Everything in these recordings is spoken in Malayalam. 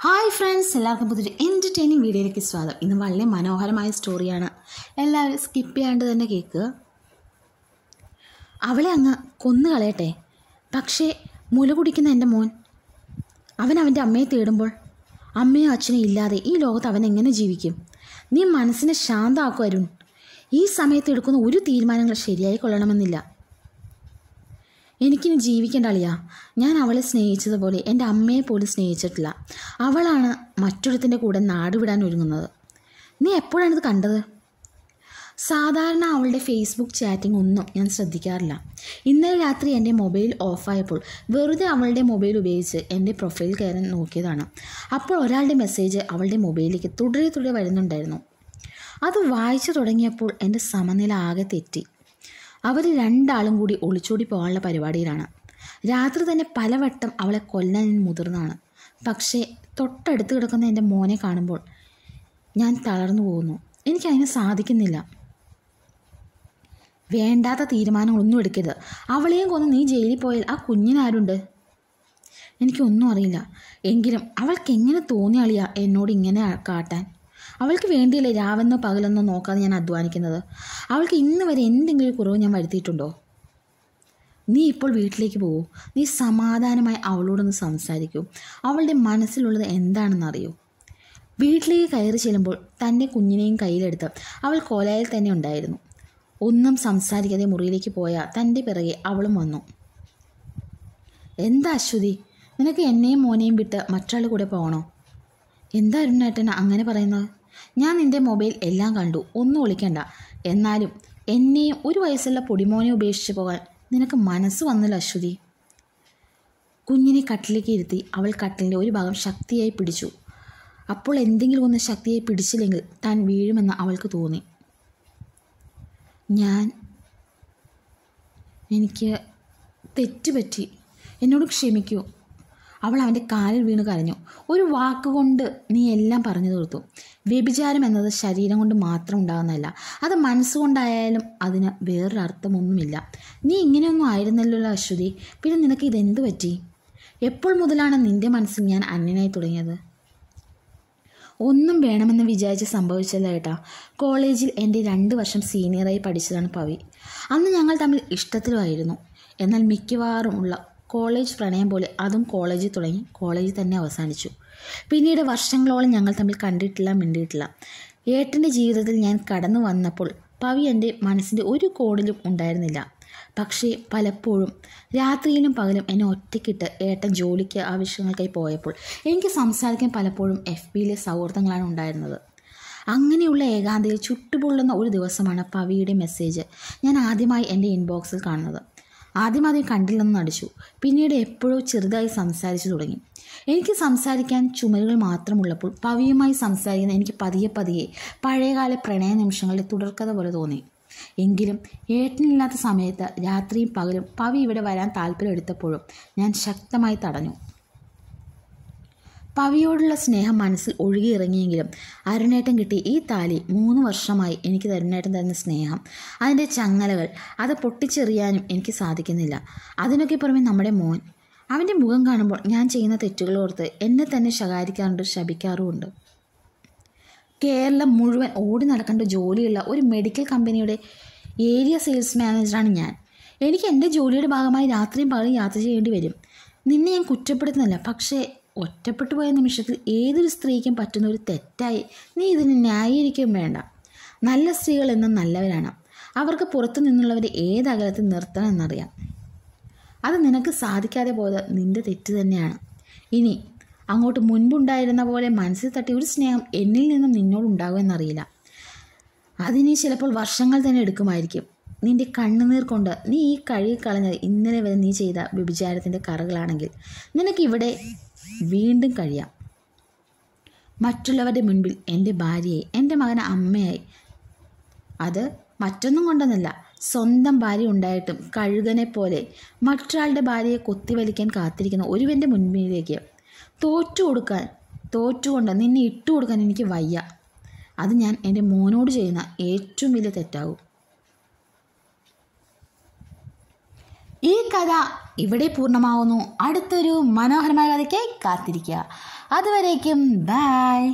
ഹായ് ഫ്രണ്ട്സ് എല്ലാവർക്കും പുതിയൊരു എൻ്റർടൈനിങ് വീഡിയോയിലേക്ക് സ്വാഗതം ഇന്ന് വളരെ മനോഹരമായ സ്റ്റോറിയാണ് എല്ലാവരും സ്കിപ്പ് ചെയ്യാണ്ട് തന്നെ കേൾക്കുക അവളെ അങ്ങ് കൊന്നു കളയട്ടെ പക്ഷേ മുല കുടിക്കുന്ന എൻ്റെ മോൻ അവൻ അവൻ്റെ അമ്മയെ തേടുമ്പോൾ അമ്മയും അച്ഛനും ഇല്ലാതെ ഈ ലോകത്ത് അവൻ എങ്ങനെ ജീവിക്കും നീ മനസ്സിനെ ശാന്തമാക്കും അരുൺ ഈ സമയത്ത് എടുക്കുന്ന ഒരു തീരുമാനങ്ങൾ ശരിയായി കൊള്ളണമെന്നില്ല എനിക്കിനി ജീവിക്കേണ്ട അളിയാ ഞാൻ അവളെ സ്നേഹിച്ചതുപോലെ എൻ്റെ അമ്മയെ പോലും സ്നേഹിച്ചിട്ടില്ല അവളാണ് മറ്റൊരുത്തിൻ്റെ കൂടെ നാട് വിടാൻ ഒരുങ്ങുന്നത് നീ എപ്പോഴാണിത് കണ്ടത് സാധാരണ അവളുടെ ഫേസ്ബുക്ക് ചാറ്റിംഗ് ഒന്നും ഞാൻ ശ്രദ്ധിക്കാറില്ല ഇന്നലെ രാത്രി എൻ്റെ മൊബൈൽ ഓഫായപ്പോൾ വെറുതെ അവളുടെ മൊബൈൽ ഉപയോഗിച്ച് എൻ്റെ പ്രൊഫൈൽ കയറി നോക്കിയതാണ് അപ്പോൾ ഒരാളുടെ മെസ്സേജ് അവളുടെ മൊബൈലിലേക്ക് തുടരെ തുടരെ വരുന്നുണ്ടായിരുന്നു അത് വായിച്ചു തുടങ്ങിയപ്പോൾ എൻ്റെ സമനില ആകെ തെറ്റി അവർ രണ്ടാളും കൂടി ഒളിച്ചോടി പോകാനുള്ള പരിപാടിയിലാണ് രാത്രി തന്നെ പലവട്ടം അവളെ കൊല്ലാൻ ഞാൻ മുതിർന്നാണ് പക്ഷേ തൊട്ടടുത്ത് കിടക്കുന്ന എൻ്റെ മോനെ കാണുമ്പോൾ ഞാൻ തളർന്നു പോകുന്നു എനിക്കതിന് സാധിക്കുന്നില്ല വേണ്ടാത്ത തീരുമാനങ്ങളൊന്നും എടുക്കരുത് അവളെയും കൊന്ന് നീ ജയിലിൽ പോയാൽ ആ കുഞ്ഞിനാരുണ്ട് എനിക്കൊന്നും അറിയില്ല എങ്കിലും അവൾക്ക് എങ്ങനെ തോന്നിയാളിയാ എന്നോട് ഇങ്ങനെ കാട്ടാൻ അവൾക്ക് വേണ്ടിയല്ലേ രാവെന്നോ പകലെന്നോ നോക്കാതെ ഞാൻ അധ്വാനിക്കുന്നത് അവൾക്ക് ഇന്ന് വരെ എന്തെങ്കിലും കുറവ് ഞാൻ വരുത്തിയിട്ടുണ്ടോ നീ ഇപ്പോൾ വീട്ടിലേക്ക് പോകൂ നീ സമാധാനമായി അവളോടൊന്ന് സംസാരിക്കൂ അവളുടെ മനസ്സിലുള്ളത് എന്താണെന്ന് അറിയൂ വീട്ടിലേക്ക് കയറി ചെല്ലുമ്പോൾ തൻ്റെ കുഞ്ഞിനെയും കയ്യിലെടുത്ത് അവൾ കോലായിൽ തന്നെ ഉണ്ടായിരുന്നു ഒന്നും സംസാരിക്കാതെ മുറിയിലേക്ക് പോയ തൻ്റെ പിറകെ അവളും വന്നു എന്താ അശ്വതി നിനക്ക് എന്നെയും മോനെയും വിട്ട് മറ്റൊരാൾ കൂടെ പോകണോ എന്താ അരുണേട്ടൻ അങ്ങനെ പറയുന്നത് ഞാൻ നിൻ്റെ മൊബൈൽ എല്ലാം കണ്ടു ഒന്നും ഒളിക്കണ്ട എന്നാലും എന്നെയും ഒരു വയസ്സുള്ള പൊടിമോനെ ഉപേക്ഷിച്ച് പോകാൻ നിനക്ക് മനസ്സ് വന്നില്ല അശ്വതി കുഞ്ഞിനെ കട്ടിലേക്ക് ഇരുത്തി അവൾ കട്ടിലിൻ്റെ ഒരു ഭാഗം ശക്തിയായി പിടിച്ചു അപ്പോൾ എന്തെങ്കിലും ഒന്ന് ശക്തിയായി പിടിച്ചില്ലെങ്കിൽ താൻ വീഴുമെന്ന് അവൾക്ക് തോന്നി ഞാൻ എനിക്ക് തെറ്റുപറ്റി എന്നോട് ക്ഷമിക്കൂ അവൾ അവൻ്റെ കാലിൽ വീണ് കരഞ്ഞു ഒരു വാക്കുകൊണ്ട് നീ എല്ലാം പറഞ്ഞു തീർത്തു വ്യഭിചാരം എന്നത് ശരീരം കൊണ്ട് മാത്രം ഉണ്ടാകുന്നതല്ല അത് മനസ്സുകൊണ്ടായാലും അതിന് വേറൊരു അർത്ഥമൊന്നുമില്ല നീ ഇങ്ങനെയൊന്നും ആയിരുന്നല്ലോ അശ്വതി പിന്നെ നിനക്ക് ഇതെന്ത് പറ്റി എപ്പോൾ മുതലാണ് നിൻ്റെ മനസ്സിൽ ഞാൻ അന്യനായി തുടങ്ങിയത് ഒന്നും വേണമെന്ന് വിചാരിച്ച് സംഭവിച്ചല്ല ഏട്ടാ കോളേജിൽ എൻ്റെ രണ്ട് വർഷം സീനിയറായി പഠിച്ചതാണ് പവി അന്ന് ഞങ്ങൾ തമ്മിൽ ഇഷ്ടത്തിലുമായിരുന്നു എന്നാൽ മിക്കവാറും ഉള്ള കോളേജ് പ്രണയം പോലെ അതും കോളേജിൽ തുടങ്ങി കോളേജിൽ തന്നെ അവസാനിച്ചു പിന്നീട് വർഷങ്ങളോളം ഞങ്ങൾ തമ്മിൽ കണ്ടിട്ടില്ല മിണ്ടിയിട്ടില്ല ഏട്ടൻ്റെ ജീവിതത്തിൽ ഞാൻ കടന്നു വന്നപ്പോൾ പവി എൻ്റെ മനസ്സിൻ്റെ ഒരു കോണിലും ഉണ്ടായിരുന്നില്ല പക്ഷേ പലപ്പോഴും രാത്രിയിലും പകലും എന്നെ ഒറ്റയ്ക്കിട്ട് ഏട്ടൻ ജോലിക്ക് ആവശ്യങ്ങൾക്കായി പോയപ്പോൾ എനിക്ക് സംസാരിക്കാൻ പലപ്പോഴും എഫ് ബിയിലെ സൗഹൃദങ്ങളാണ് ഉണ്ടായിരുന്നത് അങ്ങനെയുള്ള ഏകാന്തയിൽ ചുട്ടുപൊള്ളുന്ന ഒരു ദിവസമാണ് പവിയുടെ മെസ്സേജ് ഞാൻ ആദ്യമായി എൻ്റെ ഇൻബോക്സിൽ കാണുന്നത് ആദ്യം ആദ്യം കണ്ടില്ലെന്ന് നടിച്ചു പിന്നീട് എപ്പോഴോ ചെറുതായി സംസാരിച്ചു തുടങ്ങി എനിക്ക് സംസാരിക്കാൻ ചുമരുകൾ മാത്രമുള്ളപ്പോൾ പവിയുമായി സംസാരിക്കുന്ന എനിക്ക് പതിയെ പതിയെ പഴയകാല പ്രണയ നിമിഷങ്ങളുടെ തുടർക്കഥ പോലെ തോന്നി എങ്കിലും ഏട്ടനില്ലാത്ത സമയത്ത് രാത്രിയും പകലും പവി ഇവിടെ വരാൻ താല്പര്യമെടുത്തപ്പോഴും ഞാൻ ശക്തമായി തടഞ്ഞു പവിയോടുള്ള സ്നേഹം മനസ്സിൽ ഒഴുകിയിറങ്ങിയെങ്കിലും അരുണേട്ടൻ കിട്ടി ഈ താലി മൂന്ന് വർഷമായി എനിക്ക് അരുണേട്ടൻ തരുന്ന സ്നേഹം അതിൻ്റെ ചങ്ങലകൾ അത് പൊട്ടിച്ചെറിയാനും എനിക്ക് സാധിക്കുന്നില്ല അതിനൊക്കെ പുറമെ നമ്മുടെ മോൻ അവൻ്റെ മുഖം കാണുമ്പോൾ ഞാൻ ചെയ്യുന്ന തെറ്റുകളോർത്ത് എന്നെ തന്നെ ശകാരിക്കാറുണ്ട് ശപിക്കാറുമുണ്ട് കേരളം മുഴുവൻ ഓടി നടക്കേണ്ട ജോലിയുള്ള ഒരു മെഡിക്കൽ കമ്പനിയുടെ ഏരിയ സെയിൽസ് മാനേജറാണ് ഞാൻ എനിക്ക് എൻ്റെ ജോലിയുടെ ഭാഗമായി രാത്രിയും പകലും യാത്ര ചെയ്യേണ്ടി വരും നിന്നെ ഞാൻ കുറ്റപ്പെടുത്തുന്നില്ല പക്ഷേ ഒറ്റപ്പെട്ടു പോയ നിമിഷത്തിൽ ഏതൊരു സ്ത്രീക്കും പറ്റുന്ന ഒരു തെറ്റായി നീ ഇതിനെ ന്യായീകരിക്കുകയും വേണ്ട നല്ല സ്ത്രീകൾ എന്നും നല്ലവരാണ് അവർക്ക് പുറത്തു നിന്നുള്ളവരെ ഏത് അകലത്തിൽ നിർത്തണം എന്നറിയാം അത് നിനക്ക് സാധിക്കാതെ പോയത് നിന്റെ തെറ്റ് തന്നെയാണ് ഇനി അങ്ങോട്ട് മുൻപുണ്ടായിരുന്ന പോലെ മനസ്സിൽ തട്ടി ഒരു സ്നേഹം എന്നിൽ നിന്നും നിന്നോടുണ്ടാകുമെന്നറിയില്ല അതിനി ചിലപ്പോൾ വർഷങ്ങൾ തന്നെ എടുക്കുമായിരിക്കും നിന്റെ കണ്ണുനീർ കൊണ്ട് നീ ഈ കഴുകി കളഞ്ഞത് ഇന്നലെ വരെ നീ ചെയ്ത വ്യഭിചാരത്തിൻ്റെ കറകളാണെങ്കിൽ നിനക്കിവിടെ വീണ്ടും കഴിയാം മറ്റുള്ളവരുടെ മുൻപിൽ എൻ്റെ ഭാര്യയായി എൻ്റെ മകന് അമ്മയായി അത് മറ്റൊന്നും കൊണ്ടൊന്നല്ല സ്വന്തം ഭാര്യ ഉണ്ടായിട്ടും കഴുകനെ പോലെ മറ്റൊരാളുടെ ഭാര്യയെ കൊത്തിവലിക്കാൻ കാത്തിരിക്കുന്ന ഒരുവൻ്റെ മുൻപിലേക്ക് തോറ്റു കൊടുക്കാൻ തോറ്റുകൊണ്ട് നിന്നെ ഇട്ടു കൊടുക്കാൻ എനിക്ക് വയ്യ അത് ഞാൻ എൻ്റെ മോനോട് ചെയ്യുന്ന ഏറ്റവും വലിയ തെറ്റാവും ഈ കഥ ഇവിടെ പൂർണ്ണമാവുന്നു അടുത്തൊരു മനോഹരമായ കഥയ്ക്കായി കാത്തിരിക്കുക അതുവരേക്കും ബായ്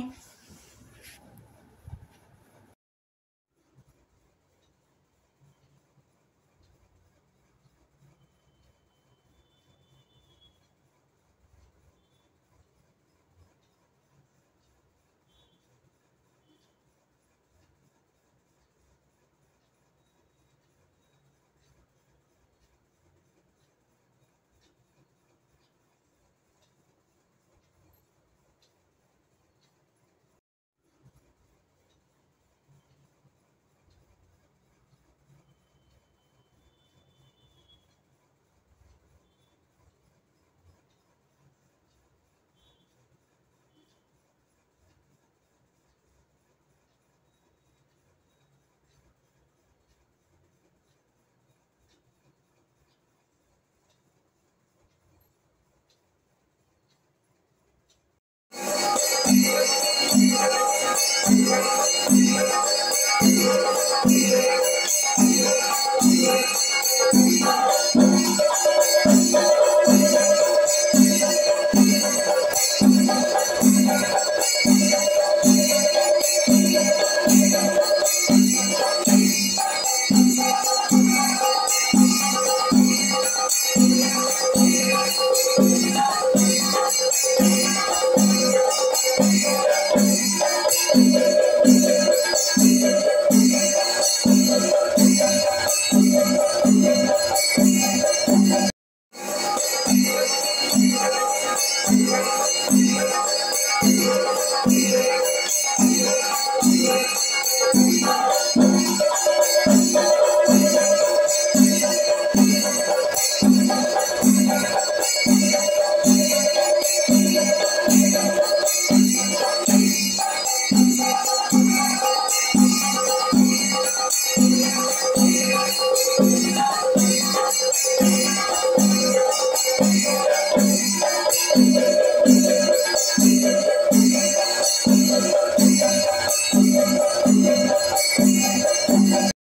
Thank you.